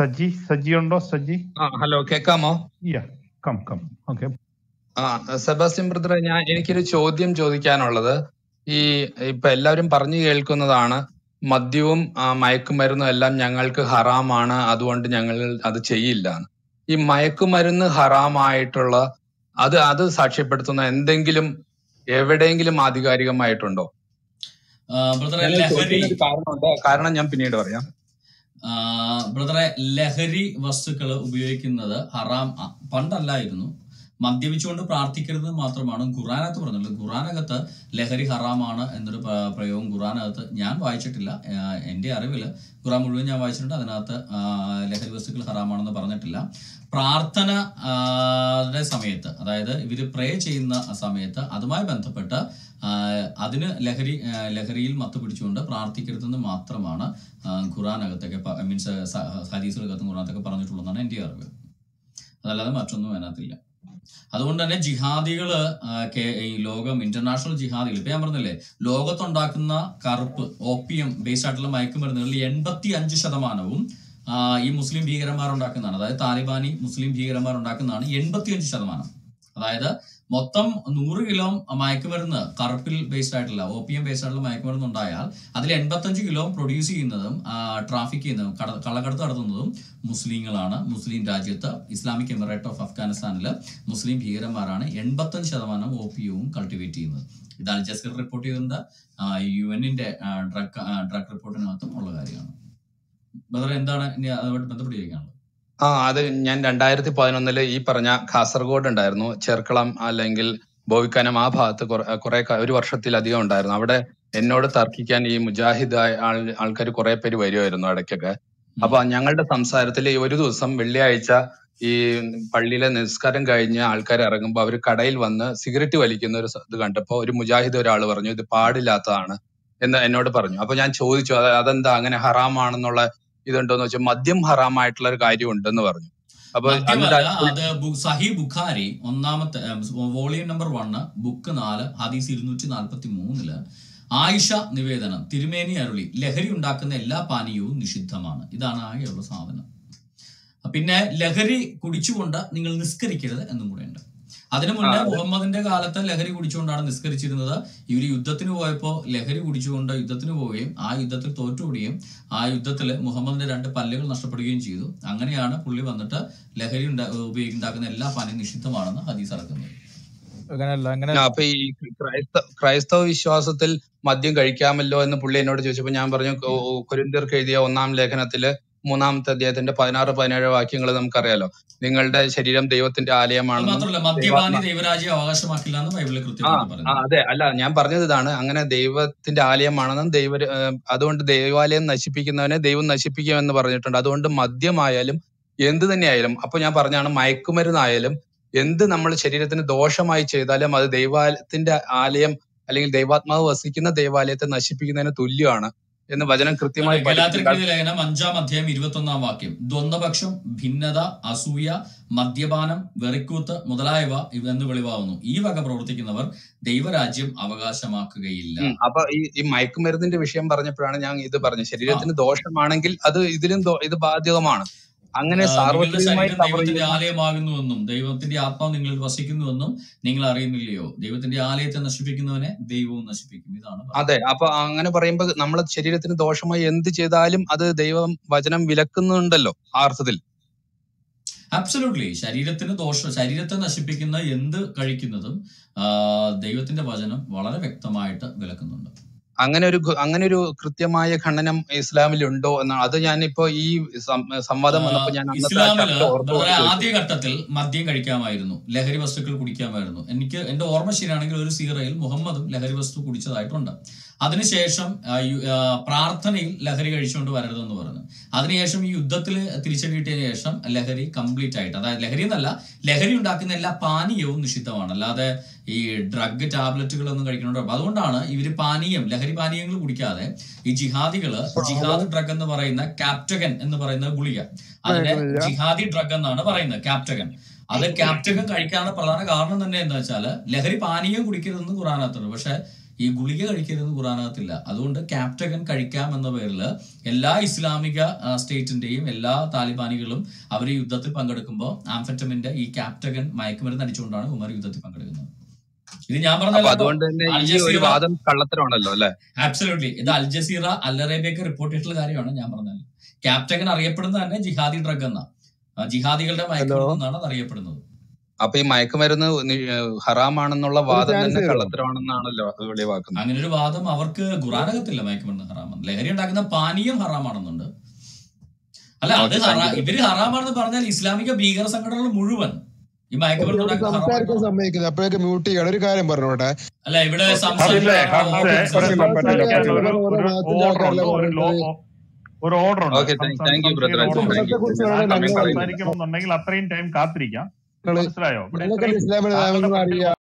സജി സജി ഉണ്ടോ സജി ആ ഹലോ കേക്കാമോ യാ കം കം ഓക്കെ ആ സെബാസ്റ്റ്യൻ ബ്രദറെ ഞാൻ എനിക്കൊരു ചോദ്യം ചോദിക്കാനുള്ളത് ഈ ഇപ്പൊ എല്ലാവരും പറഞ്ഞു കേൾക്കുന്നതാണ് മദ്യവും ആ, മയക്കുമരുന്നും എല്ലാം ഞങ്ങൾക്ക് ഹറാമാണ് അതുകൊണ്ട് ഞങ്ങൾ അത് ചെയ്യില്ല എന്ന്. ഈ മയക്കുമരുന്ന് ഹറാമായിട്ടുള്ള അത് അത് സാക്ഷ്യപ്പെടുത്തുന്ന എന്തെങ്കിലും എവിടെയെങ്കിലും ആധികാരികമായിട്ടുണ്ടോ ആ, ബ്രദറെ ഞാൻ ലഹരി ചോദിക്കുന്ന ഒരു കാരണമുണ്ട് കാരണം ഞാൻ പിന്നീട് പറയാം ആ, ബ്രദറെ ലഹരി വസ്തുക്കൾ ഉപയോഗിക്കുന്നത് ഹറാം ആ, പണ്ടല്ലായിരുന്നു മദ്യപിച്ചുകൊണ്ട് പ്രാർത്ഥിക്കരുത് മാത്രമാണ് ഖുറാനകത്ത് പറഞ്ഞുള്ളത് ഖുറാനകത്ത് ലഹരി ഹറാമാണ് എന്നൊരു പ- പ്രയോഗം ഖുറാനകത്ത് ഞാൻ വായിച്ചിട്ടില്ല ആ, എൻ്റെ അറിവിൽ ഖുറാൻ മുഴുവൻ ഞാൻ വായിച്ചിട്ടുണ്ട് അതിനകത്ത് ആ, ലഹരി വസ്തുക്കൾ ഹറാമാണെന്ന് പറഞ്ഞിട്ടില്ല പ്രാർത്ഥന ആ, യുടെ സമയത്ത് അതായത് ഇവർ പ്രേ ചെയ്യുന്ന സമയത്ത് അതുമായി ബന്ധപ്പെട്ട് ആ, അതിന് ലഹരി ആ, ലഹരിയിൽ മത്ത് പിടിച്ചുകൊണ്ട് പ്രാർത്ഥിക്കരുതെന്ന് മാത്രമാണ് ആ, ഖുറാനകത്തൊക്കെ മീൻസ് ഹദീസുകൾക്കകത്തും ഖുറാനത്തൊക്കെ പറഞ്ഞിട്ടുള്ളതാണ് എൻ്റെ അറിവ് അതല്ലാതെ മറ്റൊന്നും അതിനകത്തില്ല അതുകൊണ്ട് തന്നെ ജിഹാദികള് ആ, കേ- ഈ ലോകം ഇന്റർനാഷണൽ ജിഹാദികൾ ഇപ്പൊ ഞാൻ പറഞ്ഞില്ലേ ലോകത്തുണ്ടാക്കുന്ന കറുപ്പ് ഓപ്പിയം ബേസ്ഡ് ആയിട്ടുള്ള മയക്കുമരുന്നുകളിൽ എൺപത്തി അഞ്ച് ശതമാനവും ആ, ഈ മുസ്ലിം ഭീകരന്മാർ ഉണ്ടാക്കുന്നതാണ് അതായത് താലിബാനി മുസ്ലിം ഭീകരന്മാർ ഉണ്ടാക്കുന്നതാണ് എൺപത്തി അഞ്ച് ശതമാനം അതായത് മൊത്തം നൂറ് കിലോ മയക്കുമരുന്ന് കറുപ്പിൽ ബേസ്ഡ് ആയിട്ടുള്ള ഓപ്പിയം ബേസ്ഡ് ആയിട്ടുള്ള മയക്കുമരുന്ന് ഉണ്ടായാൽ അതിൽ എൺപത്തഞ്ച് കിലോ പ്രൊഡ്യൂസ് ചെയ്യുന്നതും ട്രാഫിക് ചെയ്യുന്നതും കട- കള്ളക്കടത്ത് നടത്തുന്നതും മുസ്ലിങ്ങളാണ് മുസ്ലിം രാജ്യത്ത് ഇസ്ലാമിക് എമിറേറ്റ് ഓഫ് അഫ്ഗാനിസ്ഥാനിൽ മുസ്ലിം ഭീകരന്മാരാണ് എൺപത്തഞ്ച് ശതമാനം ഓപ്പിയവും കൾട്ടിവേറ്റ് ചെയ്യുന്നത് ഇത് അൽജസ്കർ റിപ്പോർട്ട് ചെയ്തിട്ടുണ്ട് യു എന്നിന്റെ ഡ്രഗ് ഡ്രഗ് റിപ്പോർട്ടിനകത്തും ഉള്ള കാര്യമാണ് ബദർ എന്താണ് ഇനി അതുമായിട്ട് ബന്ധപ്പെട്ട് ചോദിക്കാനുള്ളത് ആ അത് ഞാൻ രണ്ടായിരത്തി പതിനൊന്നില് ഈ പറഞ്ഞ കാസർഗോഡ് ഉണ്ടായിരുന്നു ചെർക്കളം അല്ലെങ്കിൽ ബോവിക്കാനം ആ ഭാഗത്ത് കുറെ കുറെ ക- ഒരു വർഷത്തിലധികം ഉണ്ടായിരുന്നു അവിടെ എന്നോട് തർക്കിക്കാൻ ഈ മുജാഹിദ് ആൾക്കാർ കുറെ പേര് വരുമായിരുന്നു ഇടയ്ക്കൊക്കെ അപ്പൊ ഞങ്ങളുടെ സംസാരത്തിൽ ഈ ഒരു ദിവസം വെള്ളിയാഴ്ച ഈ പള്ളിയിലെ നിസ്കാരം കഴിഞ്ഞ് ആൾക്കാർ ഇറങ്ങുമ്പോൾ അവർ കടയിൽ വന്ന് സിഗരറ്റ് വലിക്കുന്ന ഒരു സ- ഇത് കണ്ടപ്പോ ഒരു മുജാഹിദ് ഒരാൾ പറഞ്ഞു ഇത് പാടില്ലാത്തതാണ് എന്ന് എന്നോട് പറഞ്ഞു അപ്പൊ ഞാൻ ചോദിച്ചു "അത് അതെന്താ അങ്ങനെ ഹറാമാണെന്നുള്ള ഇതുണ്ടോന്ന് വെച്ചാൽ മദ്യം ഹറാമായിട്ടുള്ള ഒരു കാര്യം ഉണ്ടെന്ന് പറഞ്ഞു അപ്പൊ മദ്യമല്ല എന്നിട്ട് അത് ബു- സഹി ബുഖാരി ഒന്നാമത്തെ വോളിയം നമ്പർ വണ്ണ് ബുക്ക് നാല് ഹദീസ് ഇരുന്നൂറ്റി നാൽപ്പത്തി മൂന്നില് ആയിഷ നിവേദനം തിരുമേനി അരുളി ലഹരി ഉണ്ടാക്കുന്ന എല്ലാ പാനീയവും നിഷിദ്ധമാണ് ഇതാണ് ആകെയുള്ള സാധനം പിന്നെ ലഹരി കുടിച്ചുകൊണ്ട് നിങ്ങൾ നിസ്കരിക്കരുത് എന്നും കൂടെ ഉണ്ട് അതിനു മുന്നേ ആ, അതെ. മുഹമ്മദിന്റെ കാലത്ത് ലഹരി കുടിച്ചുകൊണ്ടാണ് നിസ്കരിച്ചിരുന്നത് ഇവർ യുദ്ധത്തിന് പോയപ്പോ ലഹരി കുടിച്ചുകൊണ്ട് യുദ്ധത്തിന് പോവുകയും ആ യുദ്ധത്തിൽ തോറ്റുകൂടുകയും ആ യുദ്ധത്തിൽ മുഹമ്മദിന്റെ രണ്ട് പല്ലുകൾ നഷ്ടപ്പെടുകയും ചെയ്തു അങ്ങനെയാണ് പുള്ളി വന്നിട്ട് ലഹരി ഉണ്ടാ- ഉപയോഗി- ഉണ്ടാക്കുന്ന എല്ലാ പാനീയം നിഷിദ്ധമാണെന്ന് ഹദീസ് ഇറക്കുന്നത് അങ്ങനെയല്ല അങ്ങനെ ആ, അപ്പൊ ഈ ക്രൈസ്തവ ക്രൈസ്തവ വിശ്വാസത്തിൽ മദ്യം കഴിക്കാമല്ലോ എന്ന് പുള്ളി എന്നോട് ചോദിച്ചപ്പോ ഞാൻ പറഞ്ഞു കുരിന്തിർക്ക് എഴുതിയ ഒന്നാം ലേഖനത്തില് മൂന്നാമത്തെ അധ്യായത്തിന്റെ പതിനാറ് പതിനേഴ് വാക്യങ്ങൾ നമുക്കറിയാലോ നിങ്ങളുടെ ശരീരം ദൈവത്തിന്റെ അത് ആലയമാണെന്നും മാത്രമല്ല മദ്യപാനി ദൈവരാജ്യം അവകാശമാക്കില്ല എന്ന് ബൈബിളിൽ ആ കൃത്യമായിട്ട് ആ, പറയുന്നു അതെ അല്ല ഞാൻ പറഞ്ഞത് ഇതാണ് അങ്ങനെ ദൈവത്തിന്റെ ആലയമാണെന്നും ദൈവ ഏഹ് അതുകൊണ്ട് ദൈവാലയം നശിപ്പിക്കുന്നവനെ ദൈവം നശിപ്പിക്കുമെന്ന് പറഞ്ഞിട്ടുണ്ട് അതുകൊണ്ട് മദ്യമായാലും എന്ത് തന്നെയായാലും അപ്പൊ ഞാൻ പറഞ്ഞാണ് മയക്കുമരുന്നായാലും എന്ത് നമ്മൾ ശരീരത്തിന് ദോഷമായി ചെയ്താലും അത് ദൈവാലയത്തിന്റെ ആലയം അല്ലെങ്കിൽ ദൈവാത്മാവ് വസിക്കുന്ന ദൈവാലയത്തെ നശിപ്പിക്കുന്നതിന് തുല്യമാണ് എന്ന് വചനം കൃത്യമായി ഗലാത്തിർക്ക് പഠിപ്പിച്ചിട്ടുണ്ട് എഴുതിയ ലേഖനം അഞ്ചാം അധ്യായം ഇരുപത്തി ഒന്നാം വാക്യം ദ്വന്ദ്പക്ഷം ഭിന്നത അസൂയ മദ്യപാനം വെറിക്കൂത്ത് മുതലായവ ഇവ എന്ന് വെളിവാകുന്നു ഈ വക പ്രവർത്തിക്കുന്നവർ ദൈവരാജ്യം അവകാശമാക്കുകയില്ല ഉം. അപ്പൊ ഈ ഈ മയക്കുമരുന്നിന്റെ വിഷയം പറഞ്ഞപ്പോഴാണ് ഞാൻ ഇത് പറഞ്ഞത് ശരീരത്തിന് ദോഷമാണെങ്കിൽ അത് ഇതിലും ദോ- ഇത് ബാധ്യതമാണ് അങ്ങനെ ആ, നിങ്ങളുടെ സാർവത്രികമായി ശരീരം cover ദൈവത്തിന്റെ ചെയ്യുന്ന ആലയമാകുന്നുവെന്നും ദൈവത്തിന്റെ ആത്മാവ് നിങ്ങളിൽ വസിക്കുന്നുവെന്നും നിങ്ങൾ അറിയുന്നില്ലയോ ദൈവത്തിന്റെ ആലയത്തെ നശിപ്പിക്കുന്നവനെ ദൈവവും നശിപ്പിക്കും ഇതാണ് പറയുന്നത്. അതെ അപ്പൊ അങ്ങനെ പറയുമ്പോ നമ്മളെ ശരീരത്തിന് ദോഷമായി എന്ത് ചെയ്താലും അത് ദൈവം വചനം വിലക്കുന്നുണ്ടല്ലോ ആ അർത്ഥത്തിൽ അബ്സല്യൂട്ട്ലി ശരീരത്തിന് ദോഷം ശരീരത്തെ നശിപ്പിക്കുന്ന എന്ത് കഴിക്കുന്നതും ആ, ദൈവത്തിന്റെ വചനം വളരെ വ്യക്തമായിട്ട് വിലക്കുന്നുണ്ട് അങ്ങനെ ഒരു ഖ- അങ്ങനെ ഒരു കൃത്യമായ ഖണ്ഡനം ഇസ്ലാമിൽ ഉണ്ടോ എന്നാണ് അത് ഞാനിപ്പോ ഈ സം- സംവാദം വന്നപ്പോ ഞാൻ അന്നത്തെ ആ ഇസ്ലാമില് ചർച്ച ഓർത്ത് വളരെ ചോദിച്ചു. ആദ്യഘട്ടത്തിൽ മദ്യം കഴിക്കാമായിരുന്നു ലഹരി വസ്തുക്കൾ കുടിക്കാമായിരുന്നു എനിക്ക് എന്റെ ഓർമ്മ ശരിയാണെങ്കിൽ ഒരു സീറയിൽ മുഹമ്മദും ലഹരി വസ്തു കുടിച്ചതായിട്ടുണ്ട് അതിനുശേഷം ആ, യു- ആ, പ്രാർത്ഥനയിൽ ലഹരി കഴിച്ചുകൊണ്ട് വരരുതെന്ന് പറഞ്ഞു അതിനുശേഷം ഈ യുദ്ധത്തിൽ തിരിച്ചടി കിട്ടിയതിനു ശേഷം ലഹരി കംപ്ലീറ്റ് ആയിട്ട് അതായത് ലഹരി എന്നല്ല ലഹരി ഉണ്ടാക്കുന്ന എല്ലാ പാനീയവും നിഷിദ്ധമാണ് അല്ലാതെ ഈ ഡ്രഗ് ടാബ്ലറ്റുകളൊന്നും കഴിക്കണോണ്ട് അതുകൊണ്ടാണ് ഇവര് പാനീയം ലഹരി പാനീയങ്ങൾ കുടിക്കാതെ ഈ ജിഹാദികള് ജിഹാദ് ഡ്രഗ് എന്ന് പറയുന്ന കാപ്റ്റഗൻ എന്ന് പറയുന്ന ഗുളിക അതിനെ ജിഹാദി ഡ്രഗ് എന്നാണ് പറയുന്നത് കാപ്റ്റഗൻ അത് ക്യാപ്റ്റഗൻ കഴിക്കാനുള്ള പ്രധാന കാരണം തന്നെ എന്താ വെച്ചാല് ലഹരി പാനീയം കുടിക്കരുതെന്ന് ഖുറാനകത്തുണ്ട് പക്ഷെ ഈ ഗുളിക കഴിക്കരുതെന്ന് ഖുറാനകത്തില്ല അതുകൊണ്ട് ക്യാപ്റ്റഗൻ കഴിക്കാം എന്ന പേരിൽ എല്ലാ ഇസ്ലാമിക ആ, സ്റ്റേറ്റിന്റെയും എല്ലാ താലിബാനികളും അവർ യുദ്ധത്തിൽ പങ്കെടുക്കുമ്പോൾ ആംഫെറ്റമിന്റെ ഈ ക്യാപ്റ്റഗൻ മയക്കുമരുന്ന് അടിച്ചുകൊണ്ടാണ് ഉമർ യുദ്ധത്തിൽ പങ്കെടുക്കുന്നത് ഇത് ഞാൻ അപ്പൊ പറഞ്ഞല്ലോ അതുകൊണ്ട് തന്നെ അൽ ഈ ഒരു ജസീറ വാദം കള്ളത്തരമാണല്ലോ അല്ലെ ആബ്സല്യൂട്ട്ലി ഇത് അൽ ജസീറ അൽ അറേബ്യക്ക് റിപ്പോർട്ട് ചെയ്തിട്ടുള്ള കാര്യമാണ് ഞാൻ പറഞ്ഞത് ക്യാപ്റ്റഗൻ അറിയപ്പെടുന്നത് തന്നെ ജിഹാദി ഡ്രഗ് എന്ന ആ, ജിഹാദികളുടെ ഹലോ മയക്കുമരുന്ന് എന്നാണ് അത് അറിയപ്പെടുന്നത് അപ്പൊ ഈ മയക്കുമരുന്ന് നി- ഹറാമാണെന്നുള്ള ഒരു വാദം ചാൻസ് തന്നെ തരുമോ കള്ളത്തരമാണെന്നാണല്ലോ അത് വെളിവാക്കുന്നത് അങ്ങനെ ഒരു വാദം അവർക്ക് ഖുറാനകത്തില്ല മയക്കുമരുന്ന് ഹറാമെന്ന് ലഹരി ഉണ്ടാക്കുന്ന പാനീയം ഹറാമാണെന്നുണ്ട് അല്ല അത് ഓക്കെ ഹറാ താങ്ക് യു ഇവര് ഹറാമാണെന്ന് പറഞ്ഞാൽ ഇസ്ലാമിക ഭീകര സംഘടനകൾ മുഴുവൻ ഈ മയക്കുമരുന്ന് എന്നോട് ഉണ്ടാക്കുന്ന സംസാരിക്കാൻ ഹറാമായിട്ടാണ് സമ്മതിക്കുന്നത് അപ്പോഴേക്ക് മ്യൂട്ട് ചെയ്യണം ഒരു കാര്യം പറഞ്ഞോട്ടെ അല്ല ഇവിടെ ഓക്കെ ഹംസെ സംസാരിക്കാൻ ഹംസെ ഓപ്പൺ ഇവിടെ സെഷൻ സംസാരിക്കാൻ സംസാരിക്കാൻ ഒരു ഓരോ ഒരു ഓരോ ഓർഡർ ഭാഗത്തിന്റെ ഉണ്ട് ആൾക്കാരല്ലേ ഒരു ലോ പറയുന്നത് ഒരു ഓർഡർ ഉണ്ട് ഓക്കെ സംസാ താങ്ക് യു ബ്രദർ സംസയുടെ ഓർഡർ അജു ഉണ്ട് താങ്ക് സംസാരത്തെ യു കുറിച്ച് ആ വേണം സമയം സമയം ഞങ്ങൾ കളയുന്നില്ല സംസാരിക്കണം എന്നുണ്ടെങ്കിൽ അത്രയും ടൈം കാത്തിരിക്കാം നിങ്ങള് മനസ്സിലായോ ഇവിടെ ഞങ്ങൾക്ക് ഇത്രയും ഇസ്ലാമിന്റെ താങ്കളുടെ നിയമങ്ങൾ ഫ്രണ്ടിൽ അറിയാം